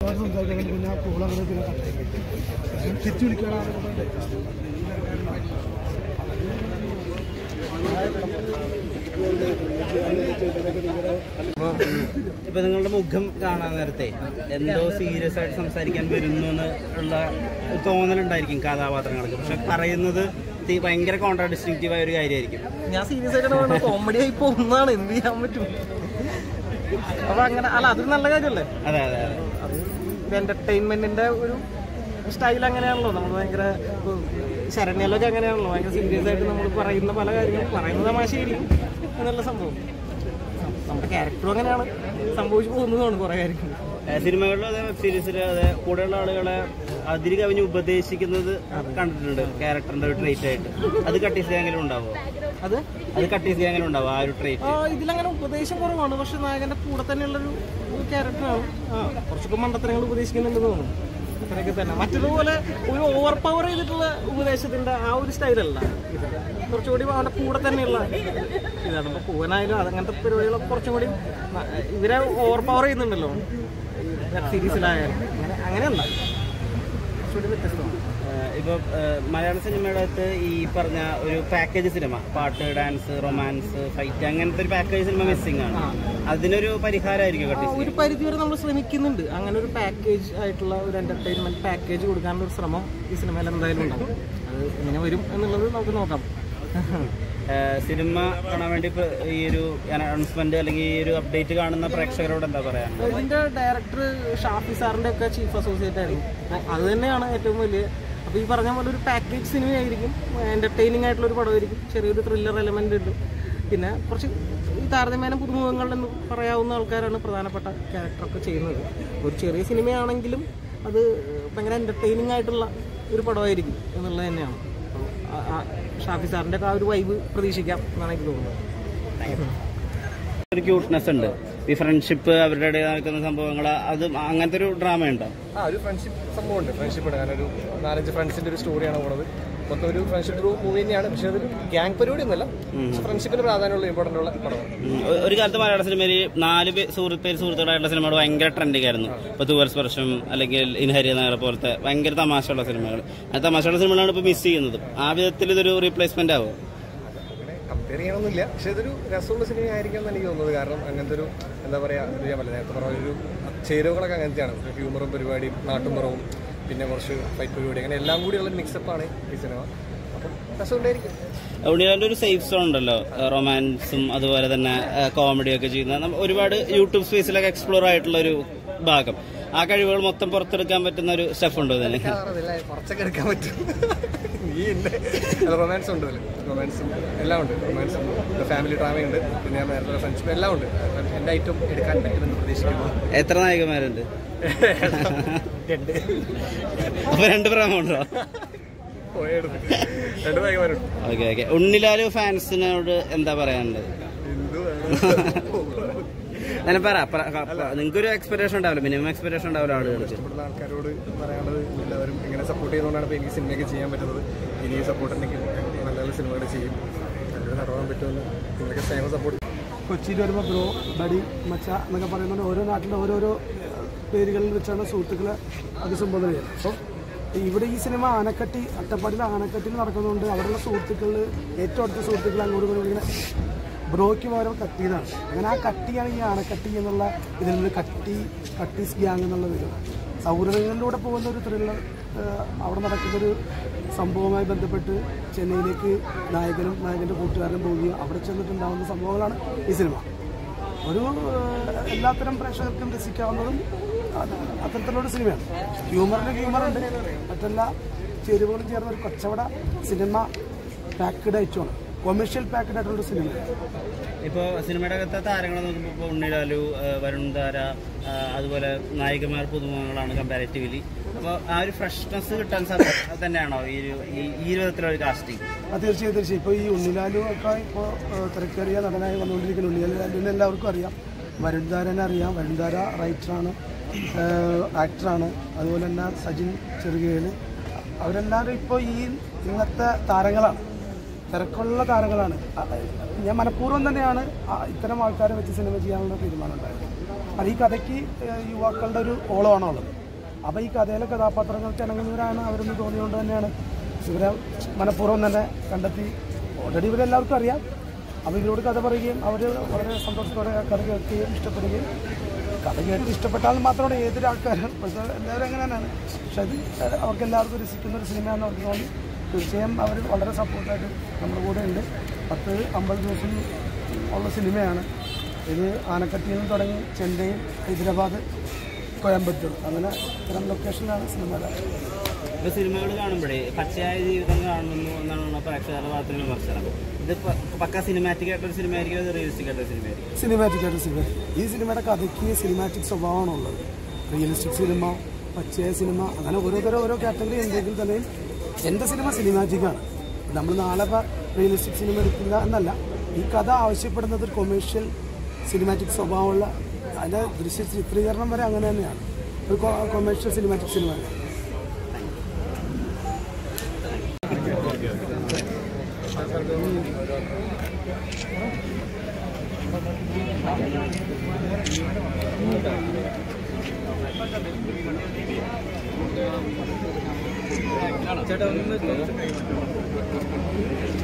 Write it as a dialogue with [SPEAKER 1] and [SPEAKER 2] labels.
[SPEAKER 1] ഒരുപാട് സംസാരിക്കാൻ പിന്നെ കോളങ്ങനെ പിന്നെ കട്ടായി തിരിച്ചു വിളിക്കണം
[SPEAKER 2] ഇപ്പൊ നിങ്ങളുടെ മുഖം കാണാൻ നേരത്തെ എന്തോ സീരിയസ് ആയിട്ട് സംസാരിക്കാൻ വരുന്നു എന്ന് ഉള്ള ഒരു തോന്നലുണ്ടായിരിക്കും കഥാപാത്രങ്ങൾക്ക് പക്ഷെ പറയുന്നത് തി- ഭയങ്കര കോൺട്രാഡിസ്റ്റിങ്റ്റീവ് ആയ ഒരു കാര്യമായിരിക്കും
[SPEAKER 3] ഞാൻ സീരിയസ് ആയിട്ടാണ് പറയുന്നത് കോമഡി ആയി പോകുന്നതാണ് എന്ത് ചെയ്യാൻ പറ്റും അപ്പൊ അങ്ങനെ അല്ല അതൊരു നല്ല കാര്യമല്ലേ
[SPEAKER 2] അതെ അതെ അതെ
[SPEAKER 3] അത് എന്റർടൈൻമെന്റിന്റെ ഒരു സ്റ്റൈൽ അങ്ങനെയാണല്ലോ നമ്മൾ ഭയങ്കര ഇപ്പൊ ശരണ്യലൊക്കെ അങ്ങനെയാണല്ലോ ഭയങ്കര സീരിയസ് ആയിട്ട് നമ്മൾ പറയുന്ന പല കാര്യങ്ങളും പറയുന്ന തമാശയായിരിക്കും എന്നുള്ള സംഭവം നമ്മുടെ ക്യാരക്ടറും അങ്ങനെയാണ് സംഭവിച്ചു പോകുന്നതാണ് കുറെ കാര്യങ്ങൾ
[SPEAKER 2] ഏഹ് സിനിമകളിലും അതെ വെബ് സീരീസിലും അതെ കൂടെയുള്ള ആളുകളെ അതിര് കവിഞ്ഞ് ഉപദേശിക്കുന്നത് കണ്ടിട്ടുണ്ട് ക്യാരക്ടറിന്റെ ഒരു ട്രേറ്റ് ആയിട്ട് അത് കട്ടീസ് ചെയ്യാങ്കിലും ഉണ്ടാവോ
[SPEAKER 3] അത്
[SPEAKER 2] അത് കട്ടീസ് ചെയ്യാങ്കിലും ഉണ്ടാവോ ആ ഒരു ട്രേറ്റ്
[SPEAKER 3] ആ, ഇതിലങ്ങനെ ഉപദേശം കുറവാണ് പക്ഷെ നായകന്റെ കൂടെ തന്നെയുള്ളൊരു ക്യാരക്ടറാണ് ആ കുറച്ചൊക്കെ മണ്ടത്തരങ്ങൾ ഉപദേശിക്കുന്നുണ്ട് തോന്നുന്നു അത്രയൊക്കെ തന്നെ മറ്റതുപോലെ ഒരു ഓവർ പവർ ചെയ്തിട്ടുള്ള ഉപദേശത്തിന്റെ ആ ഒരു സ്റ്റൈലല്ല ഇത് കുറച്ചുകൂടി അവന്റെ കൂടെ തന്നെയുള്ള ഇതാണ് ഇപ്പൊ പൂവനായാലും അതങ്ങനത്തെ പരിപാടികളൊക്കെ കുറച്ചും കൂടി ന- ഇവരെ ഓവർ പവർ ചെയ്യുന്നുണ്ടല്ലോ വെബ് സീരീസിലായാലും അങ്ങനെ അങ്ങനെയല്ല കുറച്ചുകൂടി വ്യത്യസ്തമാണ്
[SPEAKER 2] ഏഹ് ഇപ്പൊ ഏഹ് മലയാള സിനിമയുടെ അകത്ത് ഈ പറഞ്ഞ ഒരു പാക്കേജ് സിനിമ പാട്ട് ഡാൻസ് റൊമാൻസ് ഫൈറ്റ് അങ്ങനത്തെ ഒരു പാക്കേജ് സിനിമ മിസ്സിംഗ് ആണ് അതിനൊരു പരിഹാരമായിരിക്കും
[SPEAKER 3] ആ,
[SPEAKER 2] കട്ടീസ്
[SPEAKER 3] ഒരു പരിധി വരെ നമ്മൾ ശ്രമിക്കുന്നുണ്ട് അങ്ങനെ ഒരു പാക്കേജ് ആയിട്ടുള്ള ഒരു എന്റർടൈൻമെന്റ് പാക്കേജ് കൊടുക്കാനുള്ള ഒരു ശ്രമം ഈ സിനിമയിൽ എന്തായാലും ഉണ്ടാവും അത് എങ്ങനെ വരും എന്നുള്ളത് നമുക്ക് നോക്കാം
[SPEAKER 2] ഏഹ് സിനിമ കാണാൻ വേണ്ടി ഇപ്പൊ ഈ ഒരു അനൗൺസ്മെന്റ് അല്ലെങ്കിൽ ഈ ഒരു അപ്ഡേറ്റ് കാണുന്ന പ്രേക്ഷകരോട് എന്താ പറയാ
[SPEAKER 3] ഇതിന്റെ ഡയറക്ടർ ഷാഫി സാറിന്റെ ഒക്കെ ചീഫ് അസോസിയേറ്റ് ആയിരുന്നു അപ്പൊ അത് തന്നെയാണ് ഏറ്റവും വലിയ അപ്പൊ ഈ പറഞ്ഞ പോലെ ഒരു പാക്കേജ് സിനിമയായിരിക്കും എന്റർടൈനിങ് ആയിട്ടുള്ള ഒരു പടമായിരിക്കും ചെറിയൊരു ത്രില്ലർ എലമെന്റ് ഉണ്ട് പിന്നെ കുറച്ച് ഈ താരതമ്യേന പുതുമുഖങ്ങളെന്ന് പറയാവുന്ന ആൾക്കാരാണ് പ്രധാനപ്പെട്ട ക്യാരക്ടറൊക്കെ ചെയ്യുന്നത് ഒരു ചെറിയ സിനിമയാണെങ്കിലും അത് ഭയങ്കര എന്റർടൈനിങ് ആയിട്ടുള്ള ഒരു പടമായിരിക്കും എന്നുള്ളത് തന്നെയാണ് അപ്പോൾ ആ- ആ ഷാഫി സാറിന്റെ ഒക്കെ ആ ഒരു വൈബ് പ്രതീക്ഷിക്കാം എന്നാണ് എനിക്ക് തോന്നുന്നത്
[SPEAKER 2] ഒരു ക്യൂട്ട്നെസ് ഉണ്ട് ഈ ഫ്രണ്ട്ഷിപ്പ് അവരുടെ ഇടയിൽ നടക്കുന്ന സംഭവങ്ങൾ അത് അങ്ങനത്തെ ഒരു ഡ്രാമ ഉണ്ടോ
[SPEAKER 4] ആ ഒരു ഫ്രണ്ട്ഷിപ്പ് സംഭവമുണ്ട് ഫ്രണ്ട്ഷിപ്പ് ഉണ്ട് കാരണം ഒരു നാലഞ്ച് ഫ്രണ്ട്സിന്റെ ഒരു സ്റ്റോറിയാണ് പോണത് മൊത്തം ഒരു ഫ്രണ്ട്ഷിപ്പ് ഒരു മൂവി തന്നെയാണ് പക്ഷേ അതൊരു ഗ്യാങ് പരിപാടി ഒന്നുമല്ല പക്ഷെ ഫ്രണ്ട്ഷിപ്പിന് പ്രാധാന്യമുള്ള ഇമ്പോർട്ടൻ്റ് ഉള്ള പടമാണ്
[SPEAKER 2] ഉം. ഒ- ഒരു കാലത്ത് മലയാള സിനിമയിൽ നാല് പേ- സുഹൃത്ത് പേര് സുഹൃത്തുക്കളായിട്ടുള്ള സിനിമകൾ ഭയങ്കര ട്രെൻഡിങ് ആയിരുന്നു ഇപ്പൊ തൂവൽ സ്പർശം അല്ലെങ്കിൽ ഇൻഹരി നഗർ പോലത്തെ ഭയങ്കര തമാശയുള്ള സിനിമകൾ ആ തമാശയുള്ള സിനിമകളാണ് ഇപ്പൊ മിസ് ചെയ്യുന്നത് ആ വിധത്തിൽ ഇതൊരു റീപ്ലേസ്മെന്റ് ആവും
[SPEAKER 4] അങ്ങനെ കമ്പയർ ചെയ്യണമെന്നില്ല പക്ഷേ ഇതൊരു രസമുള്ള സിനിമ ആയിരിക്കും എന്ന് എനിക്ക് തോന്നുന്നത് കാരണം അങ്ങനത്തെ ഒരു എന്താ പറയുക ഒരു ഞാൻ പറഞ്ഞ നേരത്തെ പറഞ്ഞ ഒരു ചേരുവകളൊക്കെ അങ്ങനത്തെയാണ് ഹ്യൂമറും പരിപാടിയും നാട്ടുമ്പുറവും പിന്നെ കുറച്ച് ഫൈറ്റ് പരിപാടി അങ്ങനെ എല്ലാം കൂടിയുള്ള മിക്സപ്പാണ് ഈ സിനിമ അപ്പം രസമുണ്ടായിരിക്കും
[SPEAKER 2] ഉണ്ണിലാലിന്റെ ഒരു സേഫ് സോൺ ഉണ്ടല്ലോ റൊമാൻസും അതുപോലെ തന്നെ കോമഡിയും ഒക്കെ ചെയ്യുന്ന നമ്മ- ഒരുപാട് യൂട്യൂബ് സ്പേസിലൊക്കെ എക്സ്പ്ലോർ ആയിട്ടുള്ള ഒരു ഭാഗം ആ കഴിവുകൾ മൊത്തം പുറത്തെടുക്കാൻ പറ്റുന്ന ഒരു സ്റ്റെഫ് ഉണ്ടോ ഇതിന്
[SPEAKER 4] അതില്ല കുറച്ചൊക്കെ എടുക്കാൻ പറ്റും നീ ഉണ്ട് റൊമാൻസ് ഉണ്ട് അതിൽ റൊമാൻസും എല്ലാം ഉണ്ട് റൊമാൻസും ഫാമിലി ഡ്രാമയുണ്ട് പിന്നെ ഞാൻ നേരത്തെ ഫ്രണ്ട്ഷിപ്പ് എല്ലാം ഉണ്ട് അപ്പം എൻ്റെ ഐറ്റം എടുക്കാൻ പറ്റുമെന്ന് പ്രതീക്ഷിക്കുന്നു
[SPEAKER 2] എത്ര നായകന്മാരുണ്ട്
[SPEAKER 4] രണ്ട്
[SPEAKER 2] അപ്പൊ രണ്ട് പ്രേമുണ്ടോ
[SPEAKER 4] പോയെടുത്ത് രണ്ട് നായകന്മാരുണ്ട്
[SPEAKER 2] ഓക്കെ ഓക്കെ ഉണ്ണിലാലു ഫാൻസിനോട് എന്താ പറയാനുള്ളത് ഞാൻ പറ നിങ്ങൾക്കൊരു എക്സ്പെക്ടേഷൻ ഉണ്ടാവില്ല മിനിമം എക്സ്പെക്ടേഷൻ ഉണ്ടാവില്ല ആളുകൾക്ക്
[SPEAKER 4] ഇഷ്ടപ്പെടുന്ന ആൾക്കാരോട് പറയാനുള്ളത് എല്ലാവരും ഇങ്ങനെ സപ്പോർട്ട് ചെയ്യുന്നതുകൊണ്ടാണ് ഇപ്പോൾ എനിക്ക് സിനിമയൊക്കെ ചെയ്യാൻ പറ്റുന്നത് ഇനി സപ്പോർട്ട് ഉണ്ടെങ്കിൽ നല്ല നല്ല സിനിമകൾ ചെയ്യും നല്ലൊരു നടത്താൻ പറ്റുമെന്ന് നിങ്ങളൊക്കെ സ്നേഹം സപ്പോർട്ട്
[SPEAKER 1] കൊച്ചിയിൽ വരുമ്പോൾ ബ്രോ ബഡി മച്ച എന്നൊക്കെ പറയുന്നത് ഓരോ നാട്ടിലെ ഓരോരോ ഏഹ്, പേരുകളിൽ വെച്ചാണ് സുഹൃത്തുക്കളെ അഭിസംബോധന ചെയ്യുന്നത് അപ്പോൾ ഇവിടെ ഈ സിനിമ ആനക്കട്ടി അട്ടപ്പാടിയിലെ ആനക്കട്ടിയിൽ നടക്കുന്നതുകൊണ്ട് അവിടെയുള്ള സുഹൃത്തുക്കളിൽ ഏറ്റവും അടുത്ത സുഹൃത്തുക്കൾ അങ്ങോട്ട് ഇങ്ങോട്ട് ഇങ്ങനെ ബ്രോയ്ക്ക് പകരം കട്ടിന്നാണ് അങ്ങനെ ആ കട്ടിയാണ് ഈ ആനക്കട്ടി എന്നുള്ള ഇതിൽ നിന്ന് കട്ടി കട്ടീസ് ഗ്യാങ് എന്നുള്ള വരും സൗഹൃദങ്ങളിലൂടെ പോകുന്ന ഒരു ത്രില്ലർ അവിടെ നടക്കുന്നൊരു സംഭവവുമായി ബന്ധപ്പെട്ട് ചെന്നൈയിലേക്ക് നായകനും നായകൻ്റെ കൂട്ടുകാരനും പോവുകയും അവിടെ ചെന്നിട്ടുണ്ടാകുന്ന സംഭവങ്ങളാണ് ഈ സിനിമ ഒരു ഏഹ്, എല്ലാത്തരം പ്രേക്ഷകർക്കും രസിക്കാവുന്നതും അത് അത്തരത്തിലുള്ള സിനിമയാണ് ഹ്യൂമറിന് ഹ്യൂമറുണ്ട് മറ്റെല്ലാ ചേരുവകളും ചേർന്ന ഒരു കച്ചവട സിനിമ പാക്കഡ് ഐറ്റമാണ് കൊമേഴ്ഷ്യൽ പാക്കഡ് ആയിട്ടുള്ള ഒരു സിനിമയാണ്
[SPEAKER 2] ഇപ്പൊ സിനിമയുടെ അകത്തെ താരങ്ങളെ നോക്കുമ്പോൾ ഇപ്പോൾ ഉണ്ണിലാലു ആ, വരുൺ ധാര ആ, അതുപോലെ നായികമാർ പുതുമുഖങ്ങളാണ് കമ്പാരിറ്റീവ്ലി അപ്പോൾ ആ ഒരു ഫ്രഷ്നെസ് കിട്ടാൻ സാധ്യത തന്നെയാണോ ഈ ഒരു ഈ- ഈ വിധത്തിലുള്ള ഒരു കാസ്റ്റിംഗ്
[SPEAKER 1] ആ തീർച്ചയായും തീർച്ചയായും ഇപ്പോൾ ഈ ഉണ്ണിലാലു ഒക്കെ ഇപ്പോൾ തിരക്കേറിയ നടനായി വന്നുകൊണ്ടിരിക്കുന്ന ഉണ്ണിലാലുവിനെ എല്ലാവർക്കും അറിയാം വരുൺധാരനെ അറിയാം വരുൺധാര റൈറ്ററാണ് ആക്ടറാണ് അതുപോലെ തന്നെ സജിൻ ചെറുകേല് അവരെല്ലാവരും ഇപ്പോൾ ഈ ഇന്നത്തെ താരങ്ങളാണ് തിരക്കുള്ള താരങ്ങളാണ് ആ, ഞാൻ മനഃപൂർവ്വം തന്നെയാണ് ആ ഇത്തരം ആൾക്കാരെ വെച്ച് സിനിമ ചെയ്യാനുള്ള തീരുമാനം ഉണ്ടായത് അത് ഈ കഥയ്ക്ക് ഏഹ്, യുവാക്കളുടെ ഒരു ഓളമാണുള്ളത് അപ്പോൾ ഈ കഥയിലെ കഥാപാത്രങ്ങൾക്ക് ഇണങ്ങുന്നവരാണ് അവരെന്ന് തോന്നിയുകൊണ്ട് തന്നെയാണ് ഇവരെ മനഃപൂർവ്വം തന്നെ കണ്ടെത്തി ഓൾറെഡി ഇവരെല്ലാവർക്കും അറിയാം അപ്പോൾ ഇവരോട് കഥ പറയുകയും അവർ വളരെ സന്തോഷത്തോടെ ആ കഥ കേൾക്കുകയും ഇഷ്ടപ്പെടുകയും കഥ കേട്ട് ഇഷ്ടപ്പെട്ടാൽ മാത്രമാണ് ഏതൊരു ആൾക്കാരും പക്ഷേ എല്ലാവരും അങ്ങനെ തന്നെയാണ് പക്ഷെ അത് അവർക്ക് എല്ലാവർക്കും രസിക്കുന്ന ഒരു സിനിമയാണെന്ന് അവർക്ക് തോന്നി തീർച്ചയായും അവർ വളരെ സപ്പോർട്ടായിട്ട് നമ്മുടെ കൂടെ ഉണ്ട് പത്ത് അമ്പത് ദിവസം ഉള്ള സിനിമയാണ് ഇത് ആനക്കട്ടിയിൽ നിന്ന് തുടങ്ങി ചെന്നൈ ഹൈദരാബാദ് കോയമ്പത്തൂർ അങ്ങനെ ഇത്തരം ലൊക്കേഷനിലാണ് സിനിമയുടെ
[SPEAKER 2] ഇപ്പൊ സിനിമകൾ കാണുമ്പോഴേ പച്ചയായ ജീവിതം കാണുന്നു എന്നാണ് പ്രേക്ഷകരുടെ ഭാഗത്തുള്ള വിമർശനം ഇത് പ- പക്ക സിനിമാറ്റിക് ആയിട്ടൊരു സിനിമ ആയിരിക്കും അത് റിയലിസ്റ്റിക് ആയിട്ടൊരു സിനിമ ആയിരിക്കും
[SPEAKER 1] സിനിമാറ്റിക് ആയിട്ട് സിനിമ ഈ സിനിമയുടെ കഥയ്ക്ക് സിനിമാറ്റിക് സ്വഭാവമാണ് ഉള്ളത് റിയലിസ്റ്റിക് സിനിമ പച്ചയായ സിനിമ അങ്ങനെ ഓരോരുത്തരും ഓരോ കാറ്റഗറി ഉണ്ടെങ്കിൽ തന്നെയും എൻ്റെ സിനിമ സിനിമാറ്റിക്കാണ് നമ്മൾ നാളെ റിയലിസ്റ്റിക് സിനിമ എടുക്കില്ല എന്നല്ല ഈ കഥ ആവശ്യപ്പെടുന്നത് ഒരു കൊമേഴ്ഷ്യൽ സിനിമാറ്റിക് സ്വഭാവമുള്ള അതിൻ്റെ ദൃശ്യ ചിത്രീകരണം വരെ അങ്ങനെ തന്നെയാണ് ഒരു കൊമേഴ്ഷ്യൽ സിനിമാറ്റിക് സിനിമ തന്നെയാണ്
[SPEAKER 3] ചേട്ടാ ഒന്ന്